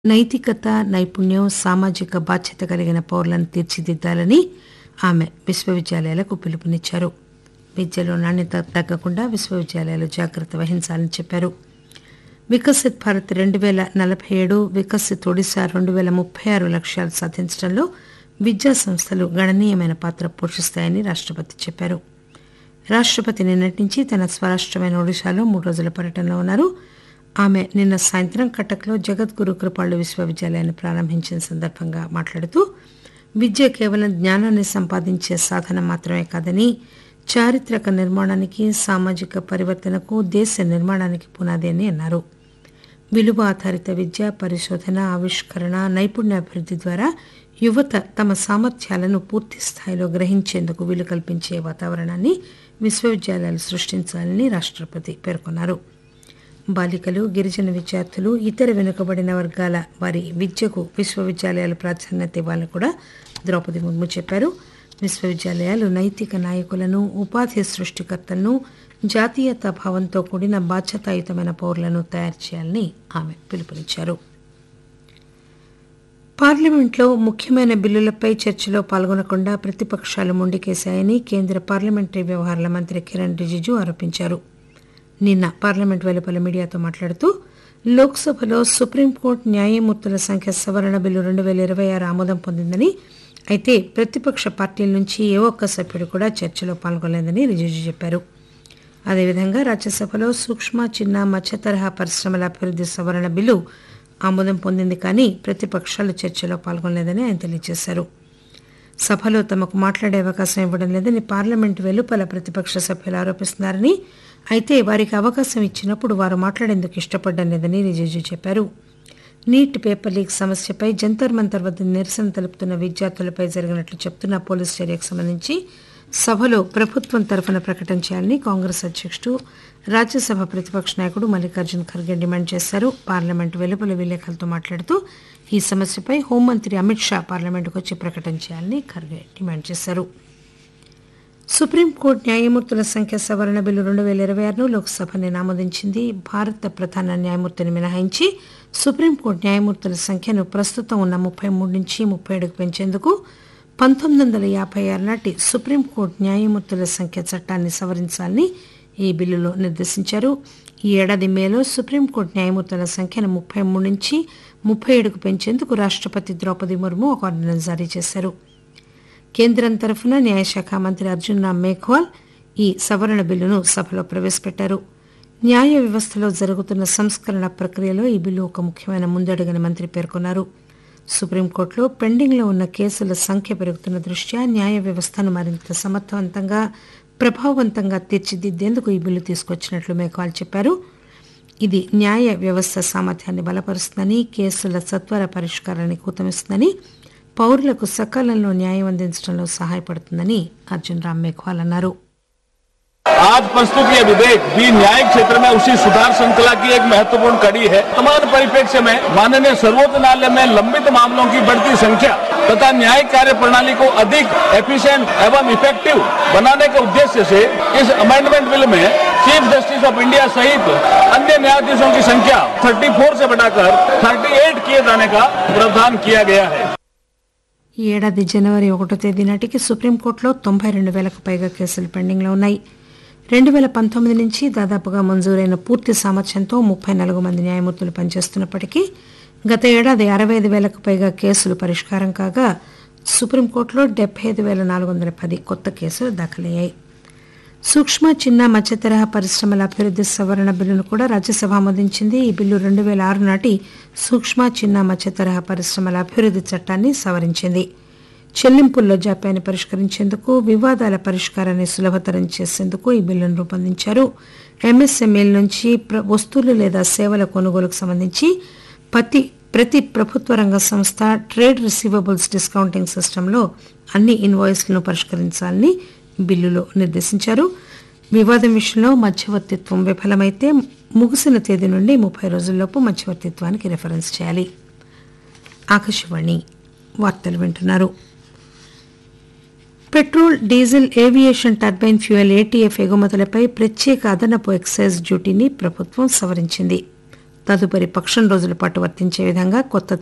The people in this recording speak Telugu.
నైతికత నైపుణ్యం సామాజిక బాధ్యత కలిగిన పౌరులను తీర్చిదిద్దాలని ఆమె విశ్వవిద్యాలయాలకు పిలుపునిచ్చారు విద్యలో నాణ్యత తగ్గకుండా విశ్వవిద్యాలయాలు జాగ్రత్త వహించాలని చెప్పారు వికసిత్ భారత్ రెండు పేల నలభై ఏడు వికసిత్ ఒడిశా రెండు పేల ముప్పై ఆరు లక్ష్యాలు సాధించడంలో విద్యా సంస్థలు గణనీయమైన పాత్ర పోషిస్తాయని రాష్టపతి చెప్పారు రాష్టపతి నిన్నటి నుంచి తన స్వరాష్టమైన ఒడిశాలో మూడు రోజుల పర్యటనలో ఉన్నారు ఆమె నిన్న సాయంత్రం కటక్లో జగద్గురు కృపాళ్ళు విశ్వవిద్యాలయాన్ని ప్రారంభించిన సందర్భంగా మాట్లాడుతూ విద్య కేవలం జ్ఞానాన్ని సంపాదించే సాధనం మాత్రమే కాదని చారిత్రక నిర్మాణానికి సామాజిక పరివర్తనకు దేశ నిర్మాణానికి పునాది అని అన్నారు విలువ ఆధారిత విద్య పరిశోధన ఆవిష్కరణ నైపుణ్యాభివృద్ధి ద్వారా యువత తమ సామర్థ్యాలను పూర్తి స్థాయిలో గ్రహించేందుకు వీలు కల్పించే వాతావరణాన్ని విశ్వవిద్యాలయాలు సృష్టించాలని రాష్టపతి పేర్కొన్నారు బాలికలు గిరిజన విద్యార్థులు ఇతర వెనుకబడిన వర్గాల వారి విద్యకు విశ్వవిద్యాలయాలు ప్రాధాన్యత ఇవ్వాలని కూడా ద్రౌపది ముర్ము చెప్పారు విశ్వవిద్యాలయాలు నైతిక నాయకులను ఉపాధి సృష్టికర్తలను జాతీయతా భావంతో కూడిన బాధ్యతాయుతమైన పౌరులను తయారు చేయాలని ఆమె పిలుపునిచ్చారు పార్లమెంట్లో ముఖ్యమైన బిల్లులపై చర్చలో పాల్గొనకుండా ప్రతిపక్షాలు మొండికేశాయని కేంద్ర పార్లమెంటరీ వ్యవహారాల మంత్రి కిరణ్ రిజిజు ఆరోపించారు నిన్న పార్లమెంట్ వెలుపల మీడియాతో మాట్లాడుతూ లోక్సభలో సుప్రీంకోర్టు న్యాయమూర్తుల సంఖ్య సవరణ బిల్లు రెండు పేల ఇరవై ఆరు ఆమోదం పొందిందని అయితే ప్రతిపక్ష పార్టీల నుంచి ఏ ఒక్క సభ్యుడు కూడా చర్చలో పాల్గొనలేదని రిజిజు చెప్పారు అదేవిధంగా రాజ్యసభలో సూక్ష్మ చిన్న మధ్య తరహా పరిశ్రమల అభివృద్ధి సవరణ బిల్లు ఆమోదం పొందింది కానీ ప్రతిపక్షాలు చర్చలో పాల్గొనలేదని ఆయన తెలియజేశారు సభలో తమకు మాట్లాడే అవకాశం ఇవ్వడం లేదని పార్లమెంటు వెలుపల ప్రతిపక్ష సభ్యులు ఆరోపిస్తున్నారని అయితే వారికి అవకాశం ఇచ్చినప్పుడు వారు మాట్లాడేందుకు ఇష్టపడడం లేదని రిజిజు చెప్పారు నీట్ పేపర్ లీక్ సమస్యపై జంతర్ మంతర్ వద్ద నిరసన తెలుపుతున్న విద్యార్థులపై జరిగినట్లు చెప్తున్న పోలీసు చర్యకు సంబంధించి సభలో ప్రభుత్వం తరఫున ప్రకటన చేయాలని కాంగ్రెస్ అధ్యక్షుడు రాజ్యసభ ప్రతిపక్ష నాయకుడు మల్లికార్జున్ ఖర్గే డిమాండ్ చేశారు పార్లమెంటు వెలుపల విలేకరులతో మాట్లాడుతూ ఈ సమస్యపై హోంమంత్రి అమిత్ షా పార్లమెంటుకు వచ్చి ప్రకటన చేయాలని ఖర్గే డిమాండ్ చేశారు సుప్రీంకోర్టు న్యాయమూర్తుల సంఖ్య సవరణ బిల్లు రెండు పేల ఇరవై ఆరును లోక్సభ నిన్న ఆమోదించింది భారత ప్రధాన న్యాయమూర్తిని మినహాయించి సుప్రీంకోర్టు న్యాయమూర్తుల సంఖ్యను ప్రస్తుతం ఉన్న ముప్పై మూడు నుంచి ముప్పై ఏడుకు పెంచేందుకు పంతొమ్మిది వందల యాభై ఆరు నాటి సుప్రీంకోర్టు న్యాయమూర్తుల సంఖ్య చట్టాన్ని సవరించాలని ఈ బిల్లులో నిర్దేశించారు ఈ ఏడాది మేలో సుప్రీంకోర్టు న్యాయమూర్తుల సంఖ్యను ముప్పై మూడు నుంచి ముప్పై ఏడుకు పెంచేందుకు రాష్టపతి ద్రౌపది ముర్ము ఒక ఆర్డినెన్స్ జారీ చేశారు కేంద్రం తరఫున న్యాయశాఖ మంత్రి అర్జున్ రామ్ మేఘ్వాల్ ఈ సవరణ బిల్లును సభలో ప్రవేశపెట్టారు న్యాయ వ్యవస్థలో జరుగుతున్న సంస్కరణ ప్రక్రియలో ఈ బిల్లు ఒక ముఖ్యమైన ముందడుగని మంత్రి పేర్కొన్నారు సుప్రీంకోర్టులో పెండింగ్లో ఉన్న కేసుల సంఖ్య పెరుగుతున్న దృష్ట్యా న్యాయ వ్యవస్థను మరింత సమర్థవంతంగా ప్రభావవంతంగా తీర్చిదిద్దేందుకు ఈ బిల్లు తీసుకొచ్చినట్లు మేఘ్వాల్ చెప్పారు ఇది న్యాయ వ్యవస్థ సామర్థ్యాన్ని బలపరుస్తుందని కేసుల సత్వర పరిష్కారానికి ఊతమిస్తుందని పౌరులకు సకాలంలో న్యాయం అందించడంలో సహాయపడుతుందని అర్జున్ రామ్ మేఘ్వాల్ అన్నారు आज प्रस्तुत ये विधेयक भी न्यायिक क्षेत्र में उसी सुधार श्रृंखला की एक महत्वपूर्ण कड़ी है वर्तमान परिप्रेक्ष्य में माननीय सर्वोच्च न्यायालय में लंबित मामलों की बढ़ती संख्या तथा न्यायिक कार्य प्रणाली को अधिक एफिशिएंट एवं इफेक्टिव बनाने के उद्देश्य से इस अमेंडमेंट बिल में चीफ जस्टिस ऑफ इंडिया सहित अन्य न्यायाधीशों की संख्या 34 से बढ़ाकर 38 किए जाने का प्रावधान किया गया है ఈ ఏడాది జనవరి ఒకటో తేదీ నాటికి సుప్రీంకోర్టులో తొంభై రెండు వేలకు పైగా కేసులు పెండింగ్లో ఉన్నాయి రెండు వేల పంతొమ్మిది నుంచి దాదాపుగా మంజూరైన పూర్తి సామర్థ్యంతో ముప్పై నాలుగు మంది న్యాయమూర్తులు పనిచేస్తున్నప్పటికీ గత ఏడాది అరవై ఐదు వేలకు పైగా కేసులు పరిష్కారం కాగా సుప్రీంకోర్టులో డెబ్బై ఐదు వేల నాలుగు వందల పది కొత్త కేసులు దాఖలయ్యాయి సూక్ష్మ చిన్న మధ్య తరహా పరిశ్రమల అభివృద్ధి సవరణ బిల్లును కూడా రాజ్యసభ ఆమోదించింది ఈ బిల్లు రెండు వేల ఆరు నాటి సూక్ష్మ చిన్న మధ్య తరహా పరిశ్రమల అభివృద్ధి చట్టాన్ని సవరించింది చెల్లింపుల్లో జాప్యాన్ని పరిష్కరించేందుకు వివాదాల పరిష్కారాన్ని సులభతరం చేసేందుకు ఈ బిల్లును రూపొందించారు ఎంఎస్ఎంఈల నుంచి ప్ర- వస్తువులు లేదా సేవల కొనుగోలుకు సంబంధించి ప్రతి ప్రతి ప్రభుత్వ రంగ సంస్థ ట్రేడ్ రిసీవబుల్స్ డిస్కౌంటింగ్ సిస్టంలో అన్ని ఇన్వాయిస్లను పరిష్కరించాలని బిల్లులో నిర్దేశించారు వివాదం విషయంలో మధ్యవర్తిత్వం విఫలమైతే ముగిసిన తేదీ నుండి ముప్పై రోజుల్లోపు మధ్యవర్తిత్వానికి రిఫరెన్స్ చేయాలి ఆకాశవాణి వార్తలు వింటున్నారు petrol diesel aviation turbine fuel ATF ఎగుమతులపై ప్రత్యేక అదనపు ఎక్సైజ్ డ్యూటీని ప్రభుత్వం సవరించింది తదుపరి పక్షం రోజుల పాటు వర్తించే విధంగా కొత్త